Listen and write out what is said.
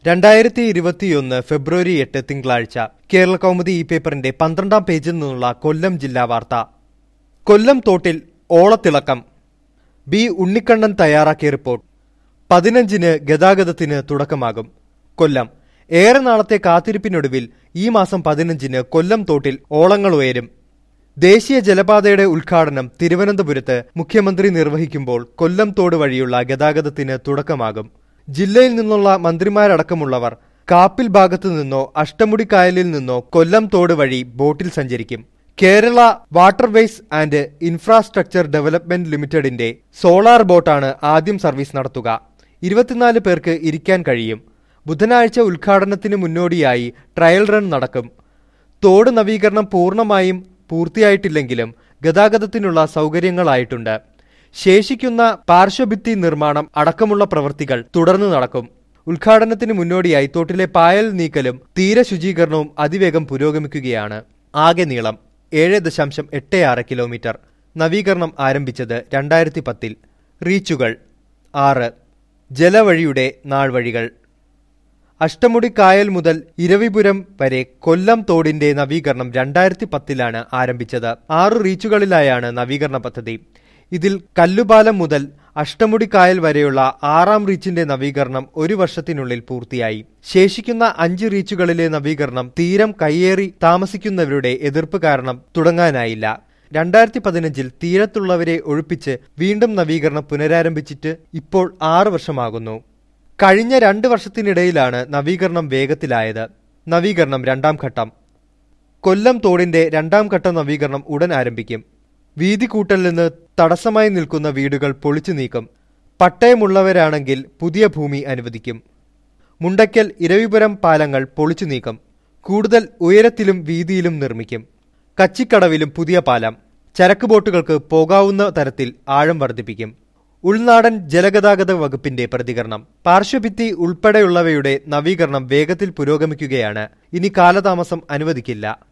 രണ്ടായിരത്തി ഇരുപത്തിയൊന്ന് ഫെബ്രുവരി എട്ട് തിങ്കളാഴ്ച കേരള കൗമുദി ഈ പേപ്പറിന്റെ പന്ത്രണ്ടാം പേജിൽ നിന്നുള്ള കൊല്ലം ജില്ലാ വാർത്ത കൊല്ലം തോട്ടിൽ ഓളത്തിളക്കം ബി ഉണ്ണിക്കണ്ണൻ തയ്യാറാക്കിയ റിപ്പോർട്ട് പതിനഞ്ചിന് ഗതാഗതത്തിന് തുടക്കമാകും കൊല്ലം ഏറെ നാളത്തെ കാത്തിരിപ്പിനൊടുവിൽ ഈ മാസം പതിനഞ്ചിന് കൊല്ലം തോട്ടിൽ ഓളങ്ങൾ ഉയരും ദേശീയ ജലപാതയുടെ ഉദ്ഘാടനം തിരുവനന്തപുരത്ത് മുഖ്യമന്ത്രി നിർവഹിക്കുമ്പോൾ കൊല്ലം തോട് വഴിയുള്ള ഗതാഗതത്തിന് തുടക്കമാകും ജില്ലയിൽ നിന്നുള്ള മന്ത്രിമാരടക്കമുള്ളവർ കാപ്പിൽ ഭാഗത്തു നിന്നോ അഷ്ടമുടി കായലിൽ നിന്നോ കൊല്ലം തോട് വഴി ബോട്ടിൽ സഞ്ചരിക്കും Kerala waterways and infrastructure development ലിമിറ്റഡിന്റെ സോളാർ ബോട്ടാണ് ആദ്യം സർവീസ് നടത്തുക ഇരുപത്തിനാല് പേർക്ക് ഇരിക്കാൻ കഴിയും ബുധനാഴ്ച ഉദ്ഘാടനത്തിന് മുന്നോടിയായി ട്രയൽ റൺ നടക്കും തോട് നവീകരണം പൂർണ്ണമായും പൂർത്തിയായിട്ടില്ലെങ്കിലും ഗതാഗതത്തിനുള്ള സൗകര്യങ്ങളായിട്ടുണ്ട് ശേഷിക്കുന്ന പാർശ്വഭിത്തി നിർമ്മാണം അടക്കമുള്ള പ്രവൃത്തികൾ തുടർന്ന് നടക്കും ഉദ്ഘാടനത്തിന് മുന്നോടിയായി തോട്ടിലെ പായൽ നീക്കലും തീരശുചീകരണവും അതിവേഗം പുരോഗമിക്കുകയാണ് ആകെ നീളം ഏഴ് ദശാംശം എട്ട് ആറ് കിലോമീറ്റർ നവീകരണം ആരംഭിച്ചത് രണ്ടായിരത്തി പത്തിൽ റീച്ചുകൾ ആറ് ജലവഴിയുടെ നാൾവഴികൾ അഷ്ടമുടി കായൽ മുതൽ ഇരവിപുരം വരെ കൊല്ലം തോടിന്റെ നവീകരണം രണ്ടായിരത്തി പത്തിലാണ് ആരംഭിച്ചത് ആറു റീച്ചുകളിലായാണ് നവീകരണ പദ്ധതി ഇതിൽ കല്ലുപാലം മുതൽ അഷ്ടമുടി കായൽ വരെയുള്ള ആറാം റീച്ചിന്റെ നവീകരണം ഒരു വർഷത്തിനുള്ളിൽ പൂർത്തിയായി ശേഷിക്കുന്ന അഞ്ച് റീച്ചുകളിലെ നവീകരണം തീരം കയ്യേറി താമസിക്കുന്നവരുടെ എതിർപ്പ് കാരണം തുടങ്ങാനായില്ല രണ്ടായിരത്തി പതിനഞ്ചിൽ തീരത്തുള്ളവരെ ഒഴിപ്പിച്ച് വീണ്ടും നവീകരണം പുനരാരംഭിച്ചിട്ട് ഇപ്പോൾ ആറ് വർഷമാകുന്നു കഴിഞ്ഞ രണ്ട് വർഷത്തിനിടയിലാണ് നവീകരണം വേഗത്തിലായത് നവീകരണം രണ്ടാം ഘട്ടം കൊല്ലം തോടിന്റെ രണ്ടാം ഘട്ട നവീകരണം ഉടൻ ആരംഭിക്കും വീതി കൂട്ടലിന് തടസ്സമായി നിൽക്കുന്ന വീടുകൾ പൊളിച്ചു നീക്കും പട്ടയമുള്ളവരാണെങ്കിൽ പുതിയ ഭൂമി അനുവദിക്കും മുണ്ടയ്ക്കൽ ഇരവിപുരം പാലങ്ങൾ പൊളിച്ചു നീക്കും കൂടുതൽ ഉയരത്തിലും വീതിയിലും നിർമ്മിക്കും കച്ചിക്കടവിലും പുതിയ പാലം ചരക്ക് ബോട്ടുകൾക്ക് പോകാവുന്ന തരത്തിൽ ആഴം വർദ്ധിപ്പിക്കും ഉൾനാടൻ ജലഗതാഗത വകുപ്പിന്റെ പ്രതികരണം പാർശ്വഭിത്തി ഉൾപ്പെടെയുള്ളവയുടെ നവീകരണം വേഗത്തിൽ പുരോഗമിക്കുകയാണ് ഇനി കാലതാമസം അനുവദിക്കില്ല